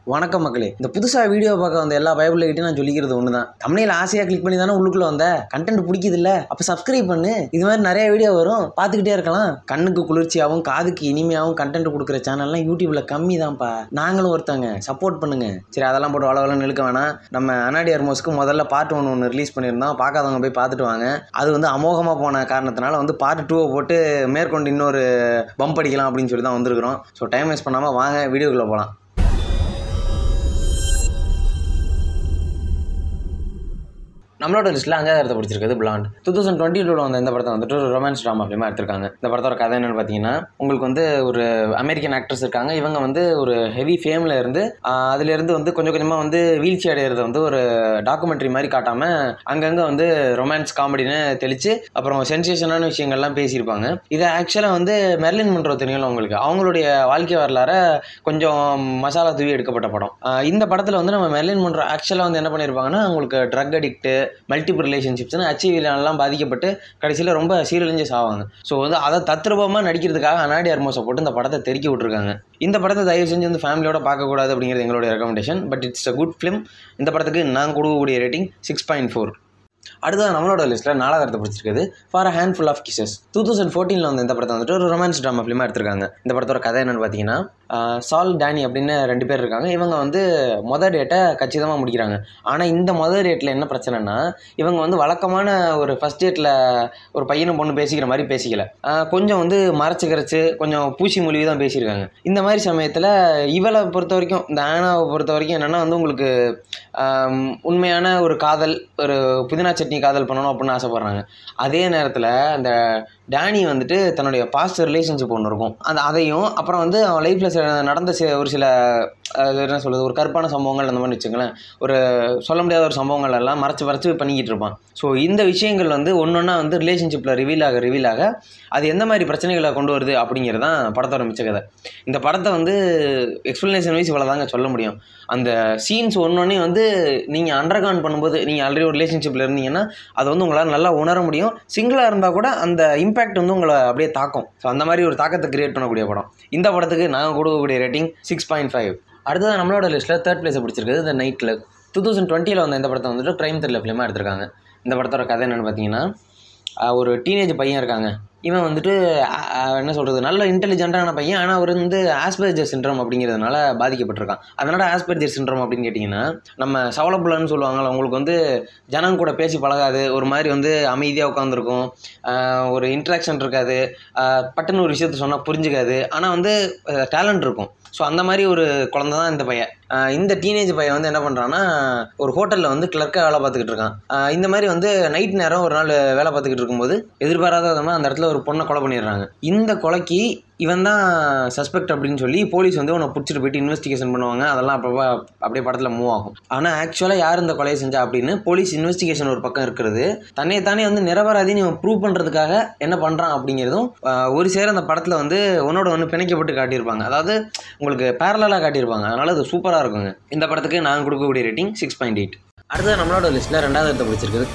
வணக்கம் மக்களே இந்த புதுசாக வீடியோ பார்க்க வந்த எல்லா பயபிள்கிட்டையும் நான் சொல்லிக்கிறது ஒன்று தான் தமிழில் ஆசையாக கிளிக் பண்ணி தானே உள்ளுக்குள்ளே வந்த கண்டென்ட் பிடிக்குது இல்லை அப்போ சப்ஸ்கிரைப் பண்ணு இது மாதிரி நிறைய வீடியோ வரும் பார்த்துக்கிட்டே இருக்கலாம் கண்ணுக்கு குளிர்ச்சியாகவும் காதுக்கு இனிமையாகவும் கண்டென்ட் கொடுக்குற சேனல்லாம் யூடியூப்ல கம்மி தான்ப்பா நாங்களும் ஒருத்தங்க சப்போர்ட் பண்ணுங்க சரி அதெல்லாம் போட்டு வளவலன்னு இழுக்க வேணாம் நம்ம அனாடி அர்மோஸ்க்கு முதல்ல பார்ட் ஒன்று ஒன்று ரிலீஸ் பண்ணியிருந்தோம் பார்க்காதவங்க போய் பார்த்துட்டு வாங்க அது வந்து அமோகமாக போன காரணத்தினால வந்து பார்ட் டூவை போட்டு மேற்கொண்டு இன்னொரு பம்ப் அடிக்கலாம் அப்படின்னு சொல்லி தான் வந்திருக்கிறோம் ஸோ டைம் வேஸ்ட் பண்ணாமல் வாங்க வீடியோக்குள்ளே போகலாம் நம்மளோட லிஸ்ட்டில் அஞ்சாவது இடத்த பிடிச்சிருக்குது பிளாண்ட் டூ தௌசண்ட் டுவெண்ட்டி டூவில் வந்த இந்த படத்தை வந்துட்டு ஒரு ரொமான்ஸ் ட்ராமா ஃபிலிமாக எடுத்திருக்காங்க இந்த படத்தோட கதை என்னன்னு பார்த்தீங்கன்னா உங்களுக்கு வந்து ஒரு அமெரிக்கன் ஆக்ட்ரஸ் இருக்காங்க இவங்க வந்து ஒரு ஹெவி ஃபேமில் இருந்து ஆஹ் அதுலேருந்து வந்து கொஞ்சம் கொஞ்சமாக வந்து வீழ்ச்சி அடையிறத வந்து ஒரு டாக்குமெண்ட்ரி மாதிரி காட்டாமல் அங்கங்கே வந்து ரொமான்ஸ் காமெடின்னு தெளித்து அப்புறம் சென்சேஷனான விஷயங்கள்லாம் பேசியிருப்பாங்க இதை ஆக்சுவலாக வந்து மெர்லின் மன்றோ தெரியும்ல உங்களுக்கு அவங்களுடைய வாழ்க்கை வரலாற கொஞ்சம் மசாலா தூவி எடுக்கப்பட்ட படம் ஆஹ் இந்த படத்தில் வந்து நம்ம மெர்லின் மன்றோ ஆக்சுவலாக வந்து என்ன பண்ணியிருப்பாங்கன்னா அவங்களுக்கு ட்ரக் அடிக்ட்டு மல்டிபிள் ரிலேஷன்ஷிப்ஸ்னு ஹச்ஐவிலாம் பாதிக்கப்பட்டு கடைசியில் ரொம்ப சீரழிஞ்சு சாவாங்க ஸோ வந்து அதை தத்ரூபமாக நடிக்கிறதுக்காக அனாடி அர்மோஸை போட்டு இந்த படத்தை தெருக்கி விட்ருக்காங்க இந்த படத்தை தயவு செஞ்சு வந்து ஃபேமிலியோட பார்க்கக்கூடாது அப்படிங்கிறது எங்களுடைய recommendation but it's a good film இந்த படத்துக்கு நான் கொடுக்கக்கூடிய ரேட்டிங் சிக்ஸ் பாயிண்ட் ஃபோர் அடுத்தது நம்மளோட லிஸ்ட்டில் நாலாவது இடத்த பிடிச்சிருக்குது for a handful of kisses two thousand ஃபோர்டீனில் வந்து இந்த படத்தை வந்துட்டு ஒரு ரொமான்ஸ் ட்ராமா ஃபிலிமாக எடுத்திருக்காங்க இந்த படத்தோட கதை என்னன்னு பார்த்தீங்கன்னா ஆஹ் சால் டேனி அப்படின்னு ரெண்டு பேர் இருக்காங்க இவங்க வந்து மொதல் டேட்டை கச்சிதமாக முடிக்கிறாங்க ஆனால் இந்த மொதல் டேட்டில் என்ன பிரச்சனைனா இவங்க வந்து வழக்கமான ஒரு ஃபஸ்ட் டேட்டில் ஒரு பையனும் பொண்ணு பேசிக்கிற மாதிரி பேசிக்கல ஆஹ் கொஞ்சம் வந்து மறைச்சு கரைச்சு கொஞ்சம் பூசி மொழிவி தான் பேசியிருக்காங்க இந்த மாதிரி சமயத்தில் இவளை பொறுத்த வரைக்கும் இந்த ஆனாவை பொறுத்த வரைக்கும் என்னென்னா வந்து உங்களுக்கு ஆம், உண்மையான ஒரு காதல் ஒரு புதினா சட்னி காதல் பண்ணணும் அப்படின்னு ஆசைப்பட்றாங்க அதே நேரத்தில் அந்த டேனி வந்துட்டு தன்னுடைய பாஸ்ட் ரிலேஷன்ஷிப் ஒன்று இருக்கும் அந்த அதையும் அப்புறம் வந்து அவன் லைஃப்பில் நடந்த சி- ஒரு சில அது என்ன சொல்கிறது ஒரு கருப்பான சம்பவங்கள் அந்த மாதிரி வச்சுங்களேன் ஒரு சொல்ல முடியாத ஒரு சம்பவங்கள் எல்லாம் மறைச்சு மறைச்சு பண்ணிக்கிட்டு இருப்பான் ஸோ இந்த விஷயங்கள் வந்து ஒன்று ஒன்றா வந்து ரிலேஷன்ஷிப்பில் ரிவீல் ஆக ரிவீல் ஆக அது எந்த மாதிரி பிரச்சனைகளை கொண்டு வருது அப்படிங்கிறது தான் படத்தோட மிச்ச கதை இந்த படத்தை வந்து எக்ஸ்ப்ளனேஷன் வைஸ் இவ்வளோ தாங்க சொல்ல முடியும் அந்த சீன்ஸ் ஒன்றொன்னே வந்து நீங்கள் அண்டர்கான் பண்ணும்போது நீங்கள் ஆல்ரெடி ஒரு ரிலேஷன்ஷிப்பில் இருந்தீங்கன்னா அதை வந்து உங்களால் நல்லா உணர முடியும் சிங்கிளாக இருந்தால் கூட அந்த இம்பேக்ட் வந்து உங்களை அப்படியே தாக்கும் ஸோ அந்த மாதிரி ஒரு தாக்கத்தை கிரியேட் பண்ணக்கூடிய படம் இந்த படத்துக்கு நாங்கள் கொடுக்கக்கூடிய ரேட்டிங் சிக்ஸ் பாயிண்ட் ஃபைவ் அடுத்தது நம்மளோட லிஸ்ட்டில் தேர்ட் பிளேஸை பிடிச்சிருக்குது the night club two thousand டுவெண்ட்டியில் வந்த இந்த படத்தை வந்துட்டு க்ரைம் த்ரில்லர் ஃபிலிமாக எடுத்திருக்காங்க இந்த படத்தோட கதை என்னென்னு பார்த்தீங்கன்னா ஆஹ் ஒரு டீனேஜ் பையன் இருக்காங்க இவன் வந்துட்டு ஆஹ் ஆஹ் என்ன சொல்கிறது நல்ல இன்டெலிஜென்ட்டான பையன் ஆனால் அவர் வந்து ஆஸ்பெர்ஜர் சிண்ட்ரம் அப்படிங்கிறதுனால பாதிக்கப்பட்டிருக்கான் அதனால் ஆஸ்பெர்ஜர் சிண்ட்ரம் அப்படின்னு கேட்டிங்கன்னா நம்ம சவளப்புலன்னு சொல்லுவாங்கல்ல உங்களுக்கு வந்து ஜனங்க கூட பேசி பழகாது ஒரு மாதிரி வந்து அமைதியாக உட்காந்துருக்கும் ஒரு இன்ட்ராக்ஷன் இருக்காது ஆஹ் பட்டுன்னு ஒரு விஷயத்த சொன்னால் புரிஞ்சுக்காது ஆனால் வந்து டேலண்ட் இருக்கும் ஸோ அந்த மாதிரி ஒரு குழந்தை தான் இந்த பையன் ஆஹ் இந்த டீனேஜ் பையன் வந்து என்ன பண்ணுறான்னா ஒரு ஹோட்டலில் வந்து கிளர்க்காக வேலை பார்த்துக்கிட்டு இருக்கான் ஆஹ் இந்த மாதிரி வந்து நைட் நேரம் ஒரு நாள் வேலை பார்த்துக்கிட்டு இருக்கும்போது எதிர்பாராத விதமாக அந்த இடத்துல ஒரு பொண்ணை கொலை பண்ணிடுறாங்க இந்த கொலைக்கு இவன் தான் சஸ்பெக்ட் அப்படின்னு சொல்லி போலீஸ் வந்து உன்னை பிடிச்சிட்டு போயிட்டு இன்வெஸ்டிகேஷன் பண்ணுவாங்க அதெல்லாம் அப்போ அப்படியே படத்தில் மூவ் ஆகும் ஆனால் ஆக்சுவலாக யார் இந்த கொலையை செஞ்சா அப்படின்னு போலீஸ் இன்வெஸ்டிகேஷன் ஒரு பக்கம் இருக்கிறது தன்னை தானே வந்து நிரபராதின்னு இவன் ப்ரூவ் பண்ணுறதுக்காக என்ன பண்ணுறான் அப்படிங்கிறதும் ஆஹ் ஒரு சேர அந்த படத்தில் வந்து உன்னோட ஒன்று பிணைக்கப்பட்டு காட்டியிருப்பாங்க அதாவது உங்களுக்கு பேரலாக காட்டியிருப்பாங்க அதனால் அது சூப்பராக இருக்குங்க இந்த படத்துக்கு நான் கொடுக்கக்கூடிய ரேட்டிங் சிக்ஸ் பாயிண்ட் எயிட் அடுத்தது நம்மளோட லிஸ்ட்டில் ரெண்டாவது இடத்த பிடிச்சிருக்குது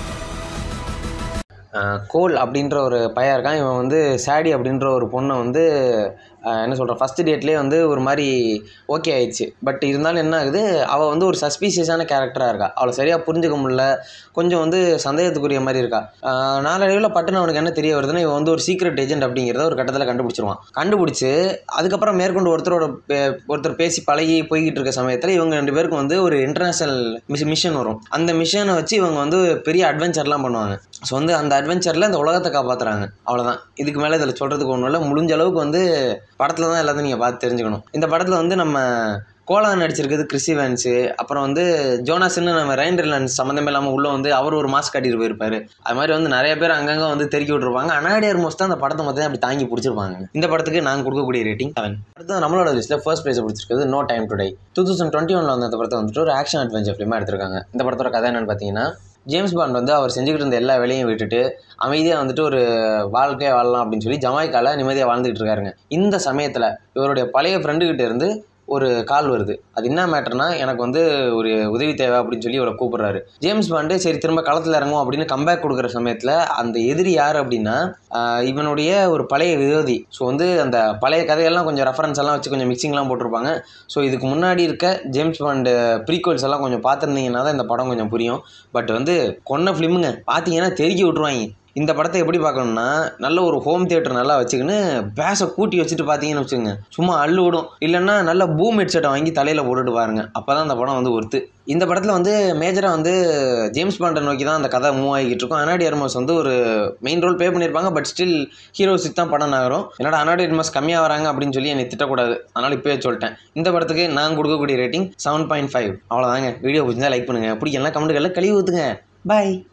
ஆஹ் கோல் அப்படின்ற ஒரு பையன் இருக்கான் இவன் வந்து சாடி அப்படின்ற ஒரு பொண்ணை வந்து ஆஹ் என்ன சொல்கிற ஃபஸ்ட்டு டேட்லேயே வந்து ஒரு மாதிரி ஓகே ஆயிடுச்சு பட் இருந்தாலும் என்ன ஆகுது அவள் வந்து ஒரு சஸ்பீஷியஸான கேரக்டராக இருக்கா அவளை சரியாக புரிஞ்சுக்க முடியல கொஞ்சம் வந்து சந்தேகத்துக்குரிய மாதிரி இருக்கா ஆஹ் நாளடைவில் பட்டுன்னு அவனுக்கு என்ன தெரிய வருதுன்னா இவன் வந்து ஒரு சீக்ரெட் ஏஜென்ட் அப்படிங்கிறத ஒரு கட்டத்தில் கண்டுபிடிச்சிருவான் கண்டுபிடிச்சு அதுக்கப்புறம் மேற்கொண்டு ஒருத்தரோட பே- ஒருத்தர் பேசி பழகி போய்கிட்டு இருக்க சமயத்தில் இவங்க ரெண்டு பேருக்கும் வந்து ஒரு இன்டர்நேஷனல் மிஷ் மிஷன் வரும் அந்த மிஷனை வச்சு இவங்க வந்து பெரிய அட்வென்ச்சர்லாம் பண்ணுவாங்க ஸோ வந்து அந்த அட்வென்ச்சரில் இந்த உலகத்தை காப்பாற்றுறாங்க அவ்வளோதான் இதுக்கு மேலே இதில் சொல்கிறதுக்கு ஒன்றும் இல்லை முடிஞ்ச அளவுக்கு வந்து படத்தில் தான் எல்லாத்தையும் நீங்கள் பார்த்து தெரிஞ்சுக்கணும் இந்த படத்தில் வந்து நம்ம கோலா நடிச்சிருக்குது கிறிஸ் இவான்ஸு அப்புறம் வந்து ஜோனாஸ்ன்னு நம்ம ரைன் ரிலான்ஸ் சம்மந்தமே இல்லாமல் உள்ளே வந்து அவர் ஒரு மாஸ்க் கட்டிட்டு போயிருப்பாரு அது மாதிரி வந்து நிறைய பேர் அங்கங்கே வந்து தெருக்கி விட்டுருப்பாங்க அனாடியர் மோஸ்ட் தான் அந்த படத்தை மொத்தம் அப்படி தாங்கி பிடிச்சிருப்பாங்க இந்த படத்துக்கு நாங்கள் கொடுக்கக்கூடிய ரேட்டிங் செவன் அடுத்து நம்மளோட லிஸ்ட்டில் ஃபர்ஸ்ட் பிளேஸ் பிடிச்சிருக்குது no time to die two thousand twenty ஒனில் வந்து அந்த படத்தை வந்துட்டு ஒரு ஆக்ஷன் அட்வென்ச்சர் ஃபிலிமாக எடுத்திருக்காங்க இந்த படத்தோட கதை என்னன்னு பார்த்தீங்கன்னா ஜேம்ஸ் பாண்ட் வந்து அவர் செஞ்சுக்கிட்டு இருந்த எல்லா வேலையும் விட்டுட்டு அமைதியாக வந்துட்டு ஒரு வாழ்க்கையை வாழலாம் அப்படின்னு சொல்லி ஜமாய்க்கால நிம்மதியாக வாழ்ந்துகிட்டு இருக்காருங்க இந்த சமயத்தில் இவருடைய பழைய ஃப்ரெண்டுக்கிட்ட இருந்து ஒரு கால் வருது அது என்ன மேட்டர்னா எனக்கு வந்து ஒரு உதவி தேவை அப்படின்னு சொல்லி இவரை கூப்பிடுறாரு ஜேம்ஸ் பாண்டு சரி திரும்ப களத்தில் இறங்கும் அப்படின்னு கம்பேக் கொடுக்குற சமயத்தில் அந்த எதிரி யார் அப்படின்னா ஆஹ் இவனுடைய ஒரு பழைய விரோதி ஸோ வந்து அந்த பழைய கதையெல்லாம் கொஞ்சம் ரெஃபரன்ஸ் எல்லாம் வச்சு கொஞ்சம் மிக்சிங்லாம் போட்டிருப்பாங்க ஸோ இதுக்கு முன்னாடி இருக்க ஜேம்ஸ் பாண்டு ப்ரீக்வல்ஸ் எல்லாம் கொஞ்சம் பார்த்துருந்தீங்கன்னா தான் இந்த படம் கொஞ்சம் புரியும் பட் வந்து கொன்ன ஃபிலிமுங்க பார்த்தீங்கன்னா தெருக்கி விட்ருவாங்க இந்த படத்தை எப்படி பார்க்கணும்னா நல்ல ஒரு ஹோம் தியேட்டர் நல்லா வச்சுக்கின்னு பேஸை கூட்டி வச்சுட்டு பார்த்தீங்கன்னு வச்சுக்கோங்க சும்மா அள்ளு விடும் இல்லைன்னா நல்ல பூம் ஹெட்செட்டை வாங்கி தலையில் போட்டுட்டு பாருங்க அப்போ தான் அந்த படம் வந்து ஒர்த்து இந்த படத்தில் வந்து மேஜராக வந்து ஜேம்ஸ் பாண்டை நோக்கி தான் அந்த கதை மூவ் ஆகிட்டு இருக்கும் அனாடி எர்மஸ் வந்து ஒரு மெயின் ரோல் ப்ளே பண்ணியிருப்பாங்க பட் ஸ்டில் ஹீரோஸுக்கு தான் படம் நகரும் என்னடா அனாடி எர்மஸ் கம்மியாக வராங்க அப்படின்னு சொல்லி என்னை திட்டக்கூடாது அதனால் இப்போயே சொல்லிட்டேன் இந்த படத்துக்கு நான் கொடுக்கக்கூடிய ரேட்டிங் செவன் பாயிண்ட் ஃபைவ் அவ்வளோதாங்க வீடியோ பிடிச்சிருந்தா லைக் பண்ணுங்கள் பிடிக்கலாம் கமெண்ட்டுகளில் கழுவி ஊற்றுங்க பாய்